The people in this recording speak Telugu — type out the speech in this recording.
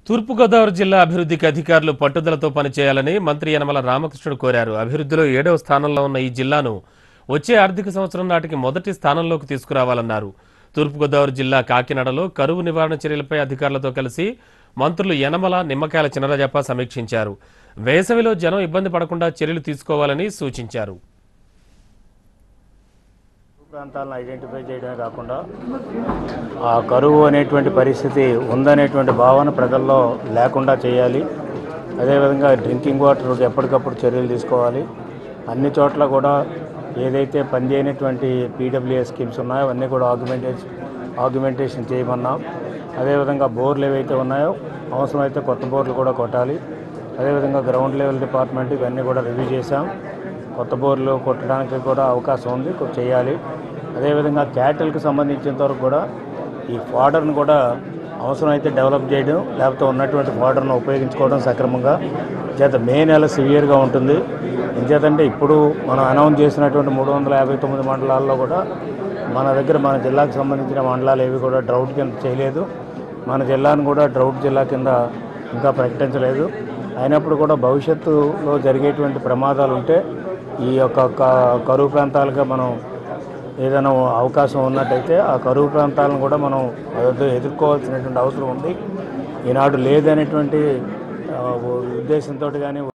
తూర్పుగోదావరి జిల్లా అభివృద్ధికి అధికారులు పట్టుదలతో పనిచేయాలని మంత్రి యనమల రామకృష్ణుడు కోరారు అభివృద్ధిలో ఏడవ స్థానంలో ఉన్న ఈ జిల్లాను వచ్చే ఆర్థిక సంవత్సరం నాటికి మొదటి స్థానంలోకి తీసుకురావాలన్నారు తూర్పుగోదావరి జిల్లా కాకినాడలో కరువు నివారణ చర్యలపై అధికారులతో కలిసి మంత్రులు యనమల నిమ్మకాయల చినరాజప్ప సమీక్షించారు వేసవిలో జనం ఇబ్బంది పడకుండా చర్యలు తీసుకోవాలని సూచించారు ప్రాంతాలను ఐడెంటిఫై చేయడమే కాకుండా ఆ కరువు అనేటువంటి పరిస్థితి ఉందనేటువంటి భావన ప్రజల్లో లేకుండా చేయాలి అదేవిధంగా డ్రింకింగ్ వాటర్ ఎప్పటికప్పుడు చర్యలు తీసుకోవాలి అన్ని చోట్ల కూడా ఏదైతే పనిచేయనటువంటి పీడబ్ల్యూఎస్ స్కీమ్స్ ఉన్నాయో అవన్నీ కూడా ఆగ్యుమెంటేషన్ ఆగ్యుమెంటేషన్ చేయమన్నాం అదేవిధంగా బోర్లు ఏవైతే ఉన్నాయో అవసరమైతే కొత్త బోర్లు కూడా కొట్టాలి అదేవిధంగా గ్రౌండ్ లెవెల్ డిపార్ట్మెంట్ ఇవన్నీ కూడా రివ్యూ చేశాం కొత్త బోర్లు కొట్టడానికి కూడా అవకాశం ఉంది కొ- చేయాలి అదేవిధంగా క్యాటిల్కి సంబంధించినంత వరకు కూడా ఈ ఫాడర్ను కూడా అవసరమైతే డెవలప్ చేయడం లేకపోతే ఉన్నటువంటి ఫాడర్ను ఉపయోగించుకోవడం సక్రమంగా చేత మే నెల సివియర్గా ఉంటుంది ఇంచేతంటే ఇప్పుడు మనం అనౌన్స్ చేసినటువంటి మూడు వందల యాభై తొమ్మిది మండలాల్లో కూడా మన దగ్గర మన జిల్లాకు సంబంధించిన మండలాలు ఏవి కూడా డ్రౌట్ కింద చేయలేదు మన జిల్లాను కూడా డ్రౌట్ జిల్లా కింద ఇంకా ప్రకటించలేదు అయినప్పుడు కూడా భవిష్యత్తులో జరిగేటువంటి ప్రమాదాలు ఉంటే ఈ యొక్క క- కరువు ప్రాంతాలుగా మనం ఏదైనా అవకాశం ఉన్నట్టయితే ఆ కరువు ప్రాంతాలను కూడా మనం ఎదు- ఎదుర్కోవాల్సినటువంటి అవసరం ఉంది ఈనాడు లేదనేటువంటి ఆ, ఉద్దేశంతో కానీ